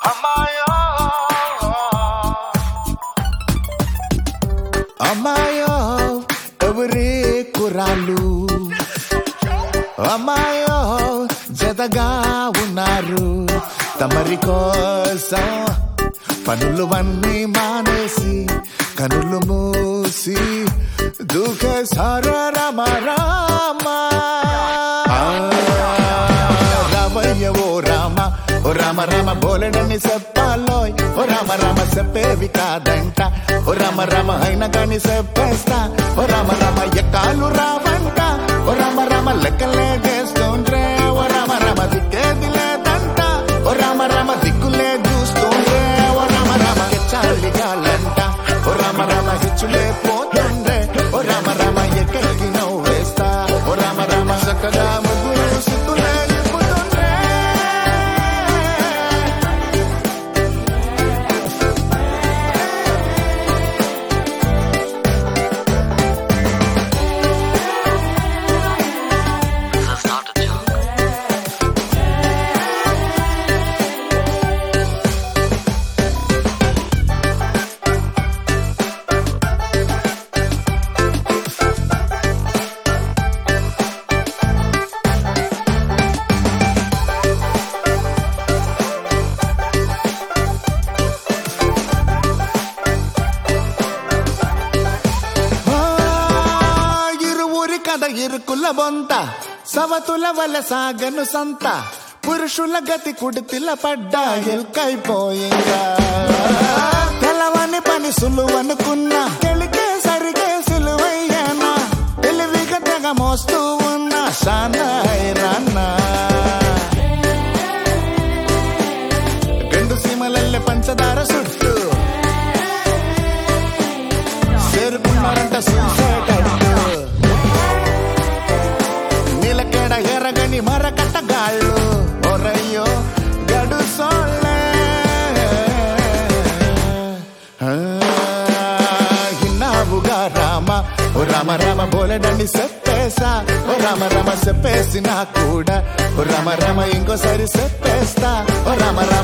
అమ్మాయో అమ్మాయో ఎవరే కురాలు అమ్మాయో జతగా ఉన్నారు తమరి కోసం పనులు మానేసి కనులు మూసి దూకే సారా రామ రామ ఆ, రామయ్య ఓ రామ ఓ రామ రామ బోలెడని చెప్పాలోయ్ ఓ రామ రామ చెప్పేవి కాదంట ఓ రామ రామ అయినా కాని చెప్పేస్తా ఓ రామ రామ ఎక్కాలు రావంట ఓ రామ రామ లెక్కలే చేస్తుండ్రే ఓ రామ రామ దిక్కేది లేదంట ఓ రామ రామ దిక్కులే చూస్తుండ్రే ఓ రామ రామ చాలిగాలంట ఓ రామ రామ హెచ్చులే పోతుండ్రే ఓ రామ రామ ఎక్కడికి నవ్వు వేస్తా ఓ రామ రామ చక్కగా ముగ్గురు సిగ్గులే నింపుతుండ్రే This is not a joke. ఆ, ఇరువురి కథ ఇరుకుల బొంత సవతుల వల సాగను సంత పురుషుల గతి కుడితిల పడ్డా ఎల్కైపోయిందా తెలవని పని సులువనుకున్నా తెలికే సరిగే సులువయ్యానా తెలివిగా తెగ మోస్తూ ఉన్నా సానాయ్ రాన్నా రెండు సీమలల్లె పంచదార సుట్టు చేరుకున్నారంట చూసేటట్టు నీలకేడ ఎరగని మరకట్ట గాళ్ళు ఒరయ్యో గడు సోళ్ళే ఆ, ఇన్నావుగా రామ ఓ రామ రామ బోలెడండి చెప్పేసా ఓ రామ రామ చెప్పేసినా కూడా ఓ రామ రామ ఇంకోసారి చెప్పేస్తా ఓ రామ రామ